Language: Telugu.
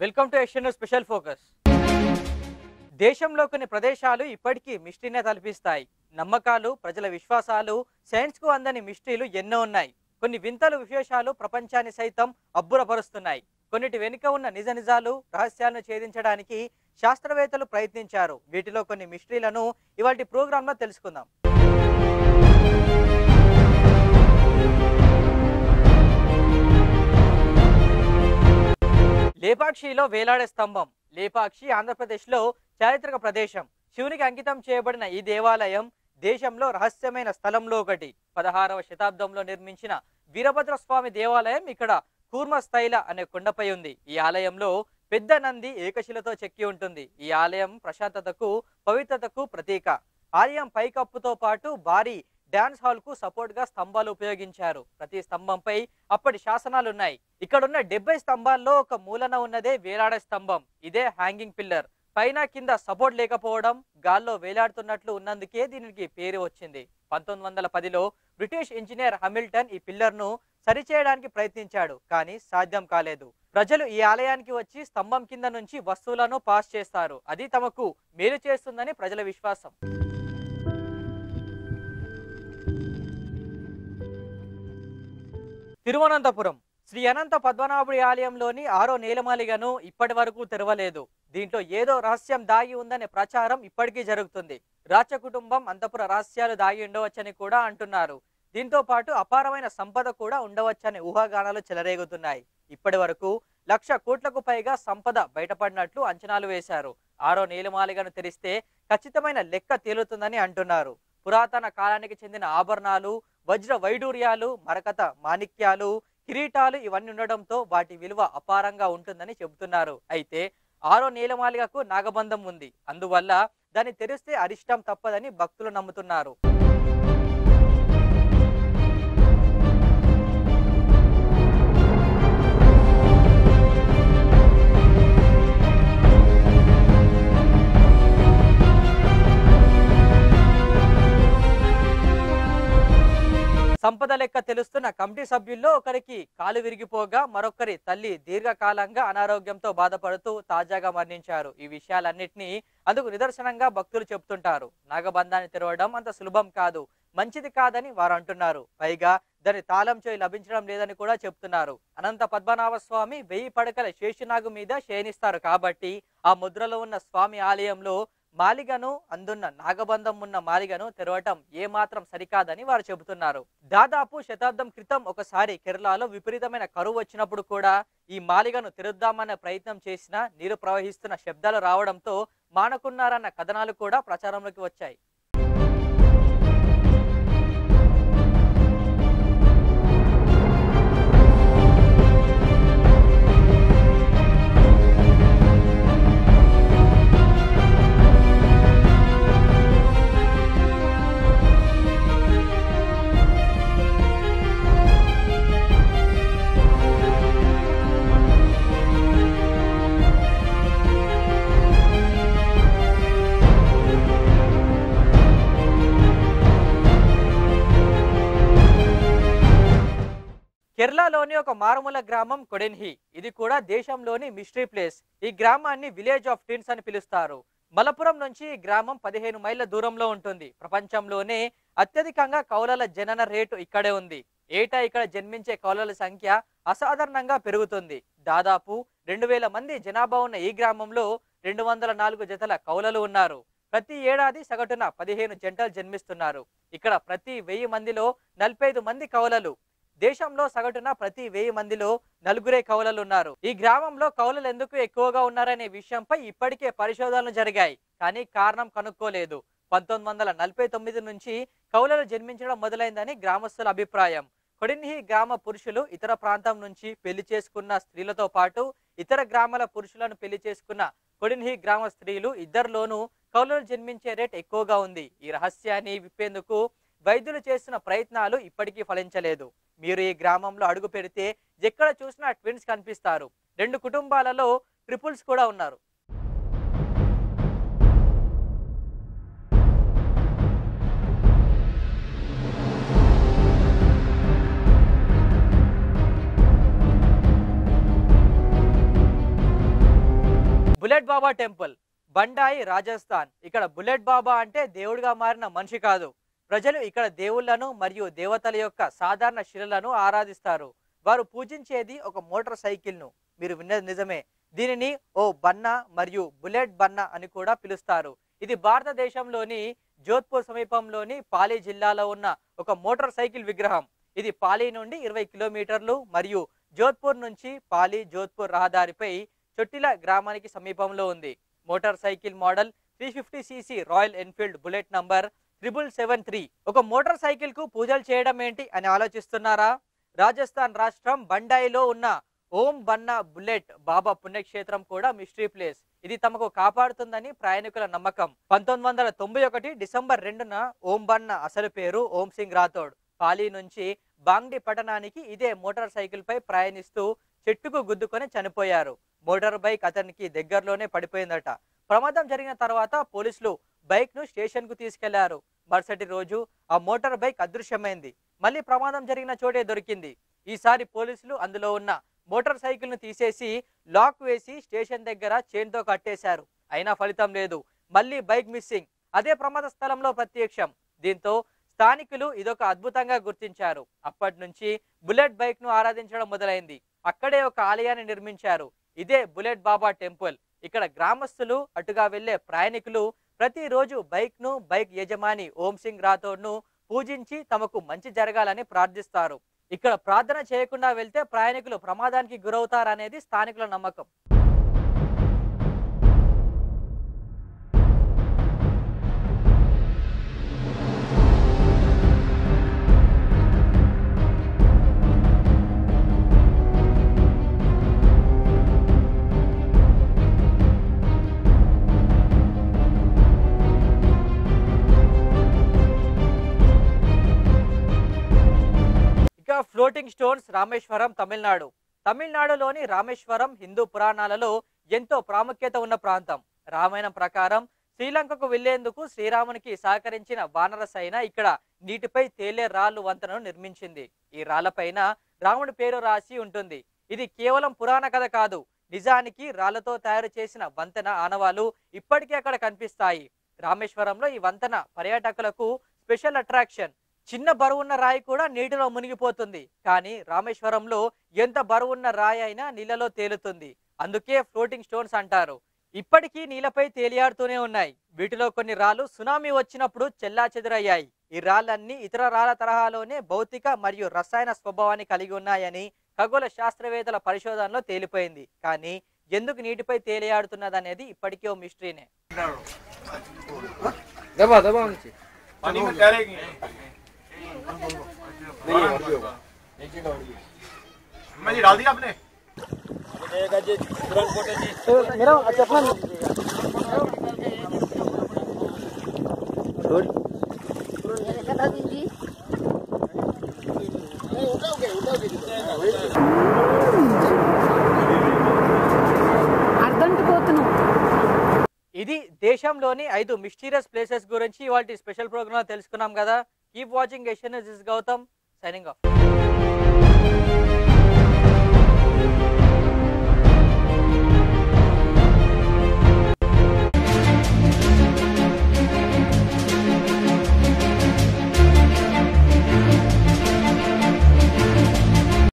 welcome to Asian special focus దేశంలో కొన్ని ప్రదేశాలు ఇప్పటికీ మిస్టరీనే తలపిస్తాయి నమ్మకాలు ప్రజల విశ్వాసాలు సైన్స్ కు అందని మిస్టరీలు ఎన్నో ఉన్నాయి కొన్ని వింతలు విశేషాలు ప్రపంచాన్ని సైతం అబ్బురపరుస్తున్నాయి కొన్నిటి వెనుక ఉన్న నిజ నిజాలు రహస్యాలను ఛేదించడానికి శాస్త్రవేత్తలు ప్రయత్నించారు వీటిలో కొన్ని మిస్టరీలను ఇవాటి ప్రోగ్రాంలో తెలుసుకుందాం లేపాక్షిలో వేలాడే స్తంభం లేపాక్షి ఆంధ్రప్రదేశ్లో చారిత్రక ప్రదేశం శివునికి అంకితం చేయబడిన ఈ దేవాలయం దేశంలో రహస్యమైన స్థలంలో ఒకటి పదహారవ శతాబ్దంలో నిర్మించిన వీరభద్ర స్వామి దేవాలయం ఇక్కడ కూర్మ స్థైల అనే కొండపై ఉంది ఈ ఆలయంలో పెద్ద నంది ఏకశిలతో చెక్కి ఉంటుంది ఈ ఆలయం ప్రశాంతతకు పవిత్రతకు ప్రతీక ఆలయం పైకప్పుతో పాటు భారీ డాన్స్ హాల్ కు సపోర్ట్ గా స్తంభాలు ఉపయోగించారు ప్రతి స్తంభంపై అప్పటి శాసనాలు ఉన్నాయి ఇక్కడున్న డెబ్బై స్తంభాల్లో ఒక మూలన ఉన్నదే వేలాడే స్తంభం ఇదే హ్యాంగింగ్ పిల్లర్ పైన కింద సపోర్ట్ లేకపోవడం గాల్లో వేలాడుతున్నట్లు ఉన్నందుకే దీనికి పేరు వచ్చింది పంతొమ్మిది వందల పదిలో బ్రిటిష్ ఇంజనీర్ హమిల్టన్ ఈ పిల్లర్ ను సరిచేయడానికి ప్రయత్నించాడు కానీ సాధ్యం కాలేదు ప్రజలు ఈ ఆలయానికి వచ్చి స్తంభం కింద నుంచి వస్తువులను పాస్ చేస్తారు అది తమకు మేలు చేస్తుందని ప్రజల విశ్వాసం తిరువనంతపురం శ్రీ అనంత పద్మనాభుడి ఆలయంలోని ఆరో నేలమాలిగను ఇప్పటి వరకు తెరవలేదు దీంట్లో ఏదో రహస్యం దాగి ఉందనే ప్రచారం ఇప్పటికీ జరుగుతుంది రాచ కుటుంబం అంతపుర రహస్యాలు దాగి ఉండవచ్చని కూడా అంటున్నారు దీంతో పాటు అపారమైన సంపద కూడా ఉండవచ్చనే ఊహాగానాలు చెలరేగుతున్నాయి ఇప్పటి వరకు లక్ష కోట్లకు పైగా సంపద బయటపడినట్లు అంచనాలు వేశారు ఆరో నీలమాలిగను తెరిస్తే ఖచ్చితమైన లెక్క తేలుతుందని అంటున్నారు పురాతన కాలానికి చెందిన ఆభరణాలు వజ్ర వైడూర్యాలు మరకత మాణిక్యాలు కిరీటాలు ఇవన్నీ ఉండడంతో వాటి విలువ అపారంగా ఉంటుందని చెబుతున్నారు అయితే ఆరో నీలమాలిగకు నాగబంధం ఉంది అందువల్ల దాన్ని తెరిస్తే అరిష్టం తప్పదని భక్తులు నమ్ముతున్నారు సంపద లెక్క తెలుస్తున్న కమిటీ సభ్యుల్లో ఒకరికి కాలు విరిగిపోగా మరొకరి తల్లి దీర్ఘకాలంగా అనారోగ్యంతో బాధపడుతూ తాజాగా మరణించారు ఈ విషయాలన్నింటినీ అందుకు నిదర్శనంగా భక్తులు చెబుతుంటారు నాగబంధాన్ని తెరవడం అంత సులభం కాదు మంచిది కాదని వారు అంటున్నారు పైగా దాని తాళం చేయి లభించడం లేదని కూడా చెప్తున్నారు అనంత పద్మనాభ స్వామి వెయ్యి పడకల శేషునాగు మీద శయనిస్తారు కాబట్టి ఆ ముద్రలో ఉన్న స్వామి ఆలయంలో మాలిగను అందున్న నాగబంధం ఉన్న మాలిగను తెరవటం ఏమాత్రం సరికాదని వారు చెబుతున్నారు దాదాపు శతాబ్దం క్రితం ఒకసారి కేరళలో విపరీతమైన కరువు వచ్చినప్పుడు కూడా ఈ మాలిగను తెరుద్దామనే ప్రయత్నం చేసినా నీరు ప్రవహిస్తున్న శబ్దాలు రావడంతో మానుకున్నారన్న కథనాలు కూడా ప్రచారంలోకి వచ్చాయి కేరళలోని ఒక మారుమూల గ్రామం కొడెన్హి ఇది కూడా దేశంలోని మిస్టరీ ప్లేస్ ఈ గ్రామాన్ని విలేజ్ ఆఫ్ టిన్స్ అని పిలుస్తారు మలపురం నుంచి ఈ గ్రామం పదిహేను మైళ్ళ దూరంలో ఉంటుంది ప్రపంచంలోనే అత్యధికంగా కౌలల జనన రేటు ఇక్కడే ఉంది ఏటా ఇక్కడ జన్మించే కౌలల సంఖ్య అసాధారణంగా పెరుగుతుంది దాదాపు రెండు వేల మంది జనాభా ఉన్న ఈ గ్రామంలో రెండు వందల నాలుగు జతల కౌలలు ఉన్నారు ప్రతి ఏడాది సగటున పదిహేను జంటలు జన్మిస్తున్నారు ఇక్కడ ప్రతి వెయ్యి మందిలో నలభై ఐదు మంది కౌలలు దేశంలో సగటున ప్రతి వెయ్యి మందిలో నలుగురే కౌలలు ఉన్నారు ఈ గ్రామంలో కౌలలు ఎందుకు ఎక్కువగా ఉన్నారనే విషయంపై ఇప్పటికే పరిశోధనలు జరిగాయి కానీ కారణం కనుక్కోలేదు పంతొమ్మిది వందల నలభై తొమ్మిది నుంచి కౌలలు జన్మించడం మొదలైందని గ్రామస్తుల అభిప్రాయం కొడిన్హి గ్రామ పురుషులు ఇతర ప్రాంతం నుంచి పెళ్లి చేసుకున్న స్త్రీలతో పాటు ఇతర గ్రామాల పురుషులను పెళ్లి చేసుకున్న కొడిన్హి గ్రామ స్త్రీలు ఇద్దరిలోనూ కౌలలు జన్మించే రేట్ ఎక్కువగా ఉంది ఈ రహస్యాన్ని విప్పేందుకు వైద్యులు చేస్తున్న ప్రయత్నాలు ఇప్పటికీ ఫలించలేదు మీరు ఈ గ్రామంలో అడుగు పెడితే ఎక్కడ చూసినా ట్విన్స్ కనిపిస్తారు రెండు కుటుంబాలలో ట్రిపుల్స్ కూడా ఉన్నారు బుల్లెట్ బాబా టెంపుల్ బండాయి రాజస్థాన్ ఇక్కడ బుల్లెట్ బాబా అంటే దేవుడిగా మారిన మనిషి కాదు ప్రజలు ఇక్కడ దేవుళ్లను మరియు దేవతల యొక్క సాధారణ శిలలను ఆరాధిస్తారు వారు పూజించేది ఒక మోటార్ సైకిల్ ను మీరు విన్నది నిజమే దీనిని ఓ బన్న మరియు బుల్లెట్ బన్న అని కూడా పిలుస్తారు ఇది భారతదేశంలోని జోధ్పూర్ సమీపంలోని పాలీ జిల్లాలో ఉన్న ఒక మోటార్ సైకిల్ విగ్రహం ఇది పాలీ నుండి ఇరవై కిలోమీటర్లు మరియు జోధ్పూర్ నుంచి పాలీ జోధ్పూర్ రహదారిపై చొట్టిల గ్రామానికి సమీపంలో ఉంది motorcycle model three fifty CC Royal Enfield Bullet number triple seven three ఒక మోటార్ సైకిల్ కు పూజలు చేయడం ఏంటి అని ఆలోచిస్తున్నారా రాజస్థాన్ రాష్ట్రం బండాయిలో ఉన్న ఓం బన్నా బుల్లెట్ బాబా పుణ్యక్షేత్రం కూడా మిస్టరీ ప్లేస్ ఇది తమకు కాపాడుతుందని ప్రయాణికుల నమ్మకం పంతొమ్మిది వందల తొంభై ఒకటి డిసెంబర్ రెండున ఓం బన్నా అసలు పేరు ఓం సింగ్ రాథోడ్ పాలీ నుంచి బాంగ్డి పట్టణానికి ఇదే మోటార్ సైకిల్ పై ప్రయాణిస్తూ చెట్టుకు గుద్దుకొని చనిపోయారు మోటార్ బైక్ అతనికి దగ్గరలోనే పడిపోయిందట ప్రమాదం జరిగిన తర్వాత పోలీసులు బైక్ ను స్టేషన్ కు తీసుకెళ్లారు మరుసటి రోజు ఆ మోటార్ బైక్ అదృశ్యమైంది మళ్ళీ ప్రమాదం జరిగిన చోటే దొరికింది ఈసారి పోలీసులు అందులో ఉన్న మోటార్ సైకిల్ ను తీసేసి లాక్ వేసి స్టేషన్ దగ్గర చైన్ తో కట్టేశారు అయినా ఫలితం లేదు మళ్ళీ బైక్ మిస్సింగ్ అదే ప్రమాద స్థలంలో ప్రత్యక్షం దీంతో స్థానికులు ఇదొక అద్భుతంగా గుర్తించారు అప్పటి నుంచి బుల్లెట్ బైక్ ను ఆరాధించడం మొదలైంది అక్కడే ఒక ఆలయాన్ని నిర్మించారు ఇదే బుల్లెట్ బాబా టెంపుల్ ఇక్కడ గ్రామస్తులు అటుగా వెళ్లే ప్రయాణికులు ప్రతిరోజు బైక్ ను బైక్ యజమాని ఓం సింగ్ రాథోడ్ ను పూజించి తమకు మంచి జరగాలని ప్రార్థిస్తారు ఇక్కడ ప్రార్థన చేయకుండా వెళ్తే ప్రయాణికులు ప్రమాదానికి గురవుతారనేది స్థానికుల నమ్మకం ఇక ఫ్లోటింగ్ స్టోన్స్ రామేశ్వరం తమిళనాడు తమిళనాడులోని రామేశ్వరం హిందూ పురాణాలలో ఎంతో ప్రాముఖ్యత ఉన్న ప్రాంతం రామాయణం ప్రకారం శ్రీలంకకు వెళ్లేందుకు శ్రీరామునికి సహకరించిన వానర సైన ఇక్కడ నీటిపై తేలే రాళ్ళు వంతెనను నిర్మించింది ఈ రాళ్లపైన రాముడి పేరు రాసి ఉంటుంది ఇది కేవలం పురాణ కథ కాదు నిజానికి రాళ్లతో తయారు చేసిన వంతెన ఆనవాలు ఇప్పటికీ అక్కడ కనిపిస్తాయి రామేశ్వరంలో ఈ వంతెన పర్యాటకులకు స్పెషల్ అట్రాక్షన్ చిన్న బరువున్న రాయి కూడా నీటిలో మునిగిపోతుంది కానీ రామేశ్వరంలో ఎంత బరువున్న రాయి అయినా నీళ్ళలో తేలుతుంది అందుకే ఫ్లోటింగ్ స్టోన్స్ అంటారు ఇప్పటికీ నీళ్ళపై తేలియాడుతూనే ఉన్నాయి వీటిలో కొన్ని రాళ్ళు సునామీ వచ్చినప్పుడు చెల్లా చెదురయ్యాయి ఈ రాళ్ళన్నీ ఇతర రాళ్ల తరహాలోనే భౌతిక మరియు రసాయన స్వభావాన్ని కలిగి ఉన్నాయని ఖగోళ శాస్త్రవేత్తల పరిశోధనలో తేలిపోయింది కానీ ఎందుకు నీటిపై తేలియాడుతున్నదనేది ఇప్పటికీ ఓ మిస్టరీనే दबा दबा नीचे पानी में तैरेगी अम्मा जी डाल दिया आपने అర్ధంటిపోతున్నాం ఇది దేశంలోని ఐదు మిస్టీరియస్ ప్లేసెస్ గురించి వాటి స్పెషల్ ప్రోగ్రామ్ తెలుసుకున్నాం కదా keep watching Asian this Gautam signing of